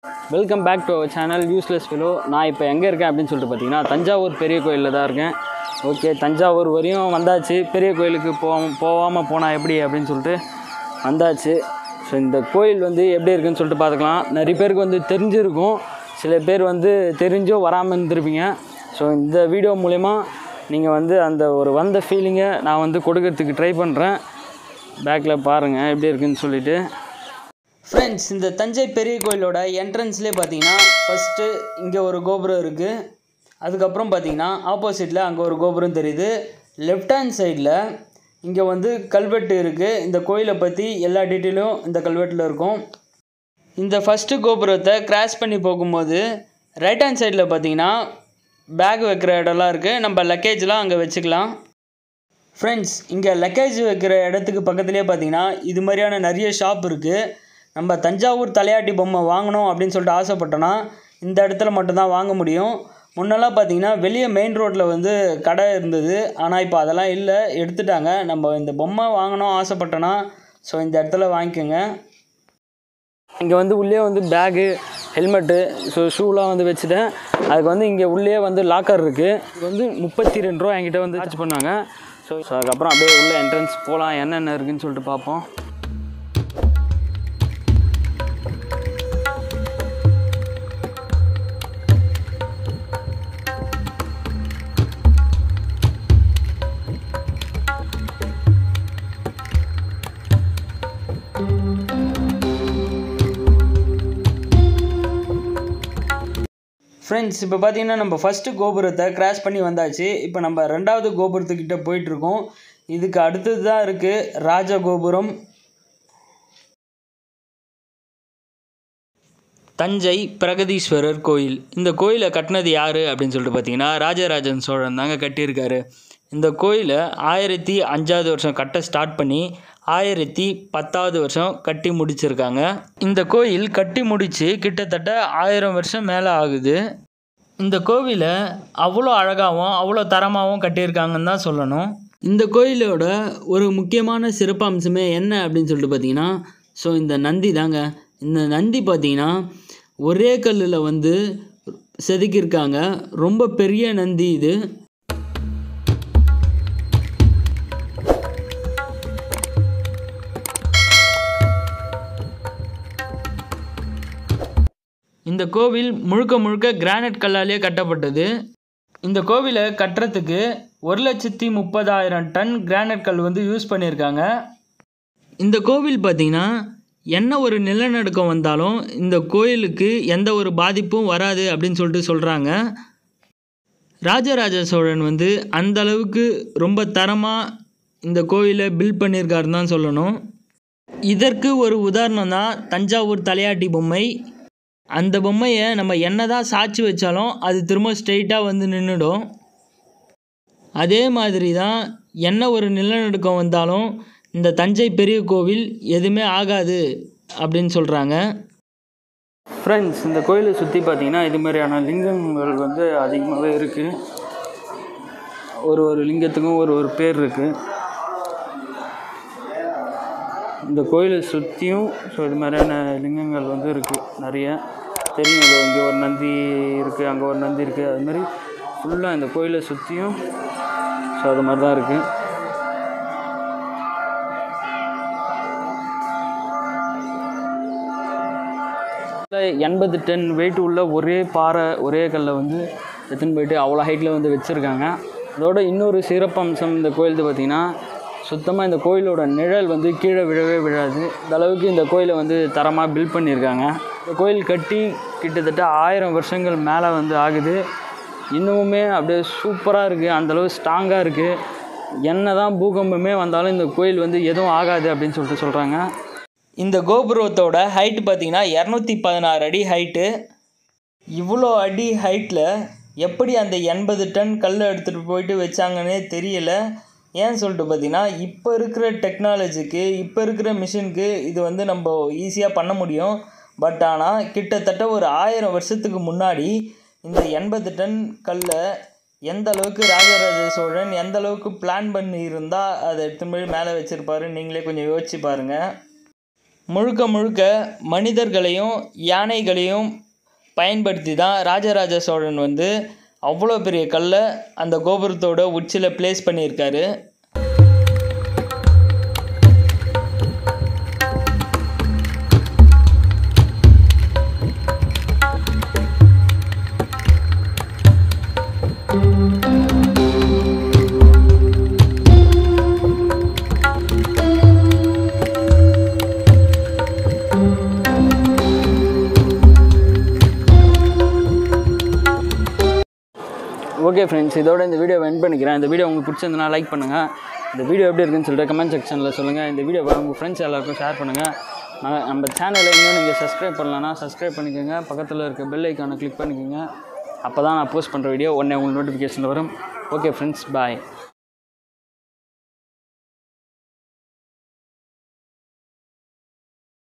welcome back to our channel useless fellow நான் இப்போ எங்கே இருக்கேன் அப்படின்னு சொல்லிட்டு பார்த்தீங்கன்னா தஞ்சாவூர் பெரிய கோயிலில் தான் இருக்கேன் ஓகே தஞ்சாவூர் வரையும் வந்தாச்சு பெரிய கோயிலுக்கு போகாம போகாமல் போனால் எப்படி அப்படின்னு சொல்லிட்டு வந்தாச்சு ஸோ இந்த கோயில் வந்து எப்படி இருக்குன்னு சொல்லிட்டு பார்த்துக்கலாம் நிறைய பேருக்கு வந்து தெரிஞ்சிருக்கும் சில பேர் வந்து தெரிஞ்சோ வராமல் இருந்திருப்பீங்க ஸோ இந்த வீடியோ மூலயமா நீங்கள் வந்து அந்த ஒரு வந்த ஃபீலிங்கை நான் வந்து கொடுக்கறதுக்கு ட்ரை பண்ணுறேன் பேக்கில் பாருங்கள் எப்படி இருக்குன்னு சொல்லிட்டு ஃப்ரெண்ட்ஸ் இந்த தஞ்சை பெரிய கோயிலோட என்ட்ரன்ஸ்லேயே பார்த்தீங்கன்னா ஃபஸ்ட்டு இங்கே ஒரு கோபுரம் இருக்குது அதுக்கப்புறம் பார்த்தீங்கன்னா ஆப்போசிட்டில் அங்கே ஒரு கோபுரம் தெரியுது லெஃப்ட் ஹேண்ட் சைடில் இங்கே வந்து கல்வெட்டு இருக்குது இந்த கோயிலை பற்றி எல்லா டீட்டெயிலும் இந்த கல்வெட்டில் இருக்கும் இந்த ஃபஸ்ட்டு கோபுரத்தை கிராஸ் பண்ணி போகும்போது ரைட் ஹேண்ட் சைடில் பார்த்தீங்கன்னா பேக் வைக்கிற இடம்லாம் இருக்குது நம்ம லக்கேஜ்லாம் அங்கே வச்சுக்கலாம் ஃப்ரெண்ட்ஸ் இங்கே லக்கேஜ் வைக்கிற இடத்துக்கு பக்கத்துலேயே பார்த்தீங்கன்னா இது மாதிரியான நிறைய ஷாப் இருக்குது நம்ம தஞ்சாவூர் தலையாட்டி பொம்மை வாங்கணும் அப்படின்னு சொல்லிட்டு ஆசைப்பட்டோன்னா இந்த இடத்துல மட்டும்தான் வாங்க முடியும் முன்னெல்லாம் பார்த்தீங்கன்னா வெளியே மெயின் ரோட்டில் வந்து கடை இருந்தது ஆனால் இப்போ அதெல்லாம் இல்லை எடுத்துட்டாங்க நம்ம இந்த பொம்மை வாங்கணும் ஆசைப்பட்டோன்னா ஸோ இந்த இடத்துல வாங்கிக்கோங்க இங்கே வந்து உள்ளே வந்து பேகு ஹெல்மெட்டு ஸோ ஷூலாம் வந்து வச்சுட்டேன் அதுக்கு வந்து இங்கே உள்ளே வந்து லாக்கர் இருக்குது இது வந்து முப்பத்தி ரெண்டு ரூபா என்கிட்ட வந்து சார்ஜ் பண்ணாங்க ஸோ ஸோ அதுக்கப்புறம் அப்படியே உள்ள என்ட்ரன்ஸ் போகலாம் என்னென்ன இருக்குன்னு சொல்லிட்டு பார்ப்போம் ஃப்ரெண்ட்ஸ் இப்போ பார்த்தீங்கன்னா நம்ம ஃபஸ்ட்டு கோபுரத்தை கிராஸ் பண்ணி வந்தாச்சு இப்போ நம்ம ரெண்டாவது கோபுரத்துக்கிட்ட போயிட்டுருக்கோம் இதுக்கு அடுத்தது தான் இருக்குது ராஜ கோபுரம் தஞ்சை பிரகதீஸ்வரர் கோயில் இந்த கோயிலை கட்டினது யார் அப்படின்னு சொல்லிட்டு பார்த்தீங்கன்னா ராஜராஜன் சோழன் தாங்க கட்டியிருக்காரு இந்த கோயிலை ஆயிரத்தி அஞ்சாவது வருஷம் கட்ட ஸ்டார்ட் பண்ணி ஆயிரத்தி பத்தாவது வருஷம் கட்டி முடிச்சிருக்காங்க இந்த கோயில் கட்டி முடித்து கிட்டத்தட்ட ஆயிரம் வருஷம் மேலே ஆகுது இந்த கோவிலை அவ்வளோ அழகாகவும் அவ்வளோ தரமாகவும் கட்டியிருக்காங்கன்னு தான் சொல்லணும் இந்த கோயிலோட ஒரு முக்கியமான சிறப்பம்சமே என்ன அப்படின்னு சொல்லிட்டு பார்த்தீங்கன்னா ஸோ இந்த நந்தி தாங்க இந்த நந்தி பார்த்தீங்கன்னா ஒரே கல்லில் வந்து செதுக்கியிருக்காங்க ரொம்ப பெரிய நந்தி இது இந்த கோவில் முழுக்க முழுக்க கிரானைட் கல்லாலேயே கட்டப்பட்டது இந்த கோவிலை கட்டுறதுக்கு ஒரு லட்சத்தி முப்பதாயிரம் டன் கிரானைட் கல் வந்து யூஸ் பண்ணியிருக்காங்க இந்த கோவில் பார்த்திங்கன்னா என்ன ஒரு நிலநடுக்கம் வந்தாலும் இந்த கோயிலுக்கு எந்த ஒரு பாதிப்பும் வராது அப்படின்னு சொல்லிட்டு சொல்கிறாங்க ராஜராஜ சோழன் வந்து அந்த அளவுக்கு ரொம்ப தரமாக இந்த கோயிலை பில்ட் பண்ணியிருக்காருன்னு தான் சொல்லணும் இதற்கு ஒரு உதாரணம் தான் தஞ்சாவூர் தலையாட்டி பொம்மை அந்த பொம்மையை நம்ம என்ன தான் சாட்சி வச்சாலும் அது திரும்ப ஸ்ட்ரெயிட்டாக வந்து நின்றுடும் அதே மாதிரி தான் என்ன ஒரு நிலநடுக்கம் வந்தாலும் இந்த தஞ்சை பெரிய கோவில் எதுவுமே ஆகாது அப்படின்னு சொல்கிறாங்க ஃப்ரெண்ட்ஸ் இந்த கோயிலை சுற்றி பார்த்தீங்கன்னா இது மாதிரியான லிங்கங்கள் வந்து அதிகமாகவே இருக்குது ஒரு ஒரு லிங்கத்துக்கும் ஒரு ஒரு பேர் இருக்குது இந்த கோயிலை சுற்றியும் ஸோ இது மாதிரியான லிங்கங்கள் வந்து இருக்குது நிறைய தெரியும் இதோ இங்கே ஒரு நந்தி இருக்குது அங்கே ஒரு நந்தி இருக்குது அது மாதிரி ஃபுல்லாக இந்த கோயிலை சுற்றியும் ஸோ அது மாதிரி தான் இருக்குது எண்பது டன் வெயிட் உள்ள ஒரே பாறை ஒரே கல்லை வந்து எடுத்துன்னு போயிட்டு அவ்வளோ ஹைட்டில் வந்து வச்சுருக்காங்க அதோட இன்னொரு சிறப்பம்சம் இந்த கோயிலுக்கு பார்த்திங்கன்னா சுத்தமாக இந்த கோயிலோட நிழல் வந்து கீழே விழவே விழாது இந்த அளவுக்கு இந்த கோயிலை வந்து தரமாக பில்ட் பண்ணியிருக்காங்க இந்த கோயில் கட்டி கிட்டத்தட்ட ஆயிரம் வருஷங்கள் மேலே வந்து ஆகுது இன்னுமுமே அப்படியே சூப்பராக இருக்குது அந்தளவு ஸ்ட்ராங்காக இருக்குது என்ன தான் பூகம்பமே வந்தாலும் இந்த கோயில் வந்து எதுவும் ஆகாது அப்படின்னு சொல்லிட்டு சொல்கிறாங்க இந்த கோபுரத்தோட ஹைட்டு பார்த்தீங்கன்னா இரநூத்தி பதினாறு அடி ஹைட்டு இவ்வளோ அடி ஹைட்டில் எப்படி அந்த எண்பது டன் கல் எடுத்துகிட்டு போயிட்டு வச்சாங்கன்னே தெரியல ஏன் சொல்லிட்டு பார்த்தீங்கன்னா இப்போ இருக்கிற டெக்னாலஜிக்கு இப்போ இருக்கிற மிஷினுக்கு இது வந்து நம்ம ஈஸியாக பண்ண முடியும் பட் ஆனால் கிட்டத்தட்ட ஒரு ஆயிரம் வருஷத்துக்கு முன்னாடி இந்த எண்பது டன் கல்லை எந்த அளவுக்கு ராஜராஜ சோழன் எந்த அளவுக்கு பிளான் பண்ணி இருந்தால் அதை எடுத்து போய் மேலே வச்சுருப்பாரு நீங்களே கொஞ்சம் யோசிச்சு பாருங்கள் முழுக்க முழுக்க மனிதர்களையும் யானைகளையும் பயன்படுத்தி தான் ராஜராஜ சோழன் வந்து அவ்வளோ பெரிய கல்லை அந்த கோபுரத்தோட உச்சியில் ப்ளேஸ் பண்ணியிருக்காரு ஓகே ஃப்ரெண்ட்ஸ் இதோட இந்த வீடியோ எண்ட் பண்ணிக்கிறேன் இந்த வீடியோ உங்களுக்கு பிடிச்சிருந்தனா லைக் பண்ணுங்கள் இந்த வீடியோ எப்படி இருக்குன்னு சொல்லிட்டு கமெண்ட் செக்ஷனில் சொல்லுங்கள் இந்த வீடியோ உங்கள் ஃப்ரெண்ட்ஸ் எல்லாருக்கும் ஷேர் பண்ணுங்கள் நான் நம்ம சேனலை இன்னும் நீங்கள் சப்ஸ்கிரைப் பண்ணலன்னா சப்ஸ்கிரைப் பண்ணிக்கோங்க பக்கத்தில் இருக்க பெல் ஐக்கானை கிளிக் பண்ணிக்கோங்க அப்போ தான் நான் போஸ்ட் பண்ணுற வீடியோ உடனே உங்களுக்கு நோட்டிஃபிகேஷன் வரும் ஓகே ஃப்ரெண்ட்ஸ் பாய்